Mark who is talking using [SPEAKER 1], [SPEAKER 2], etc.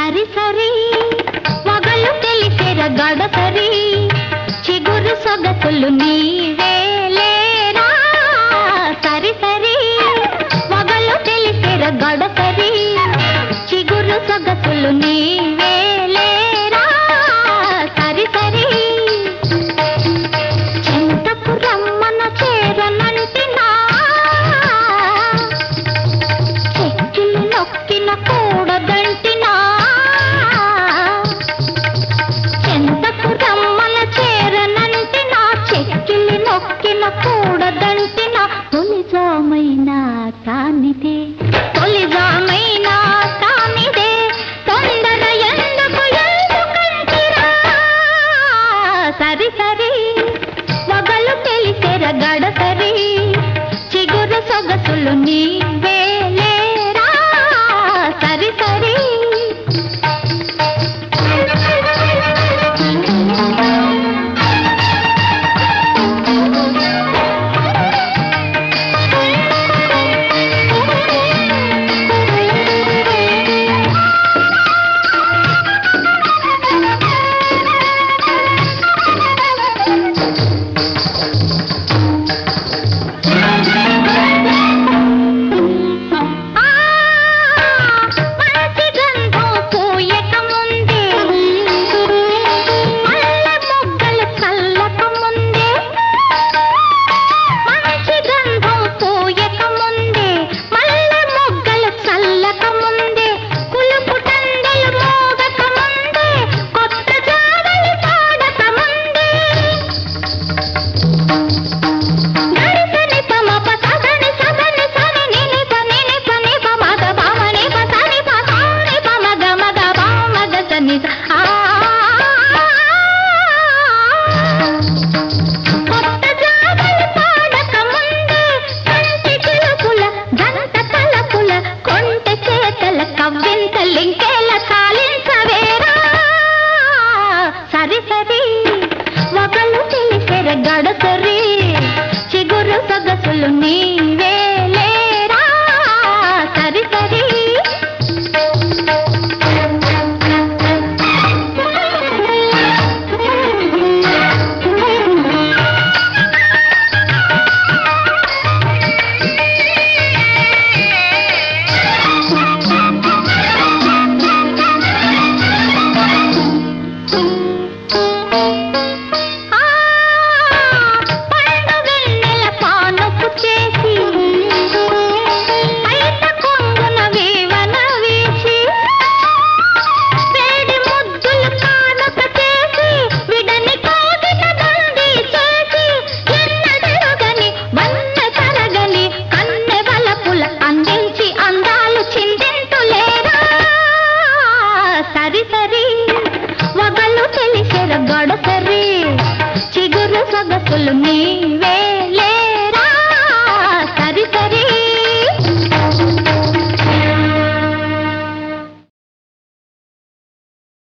[SPEAKER 1] సరి సరి వగలు తెలిసెర గడసరి చిగురు సొగసులు నీవేలేరా సరి సరి వగలు తెలిసెర గడసరి చిగురు సొగసులు నీవేలేరా సరి సరి చింతపు రమ్మన చేరనంటినా చెక్కిలి నొక్కిన కూడదంటినా చింతపు రమ్మన చేరనంటినా చెక్కిలి నొక్కిన కూడదంటినా తొలిజామైనా కానిదే తొలిజామైనా కానిదే తొందర ఎందుకు ఎందుకంటిరా సరి సరి వగలు తెలిసెర గడసరి చిగురు సొగసులు నీవేలేరా సరి సరి ఆ మంచి గంధం పూయక ముందే మల్లె మొగ్గలు చల్లక ముందే మంచి గంధం పూయక ముందే మల్లె మొగ్గలు చల్లక ముందే కులుపు టండెలు మోగక ముందే కొత్త జావలి పాడక ముందే గరిసని పమప సదని సదని సని నిని పని ని పని పమగ పమని పసని పసాని పమగ మగ పమగ సని స ఆ కొత్త జాగలు పాడక ముందే కంటి చిలుకుల గంట తలపుల కొంటె చేతల కవ్వింతలింకేల కాలించవేరా సరి సరి వగలు తెలిసెర గడసరి చిగురు సొగసులు నీవేలేరా సరి సరి ఆ పండు వెన్నెల పానుపు చేసి పైట కొంగున వీవన వీచి వేడి ముద్దులు కానుక చేసి విడని కోగిట దండి చేసి ఎన్నడరుగని వన్న తరగని కన్నె వలపుల అందించి అందాలు చిందింతులేరా సరి సరి వగలు తెలిసెర గడసరి చిగురు సొగసులు నీవే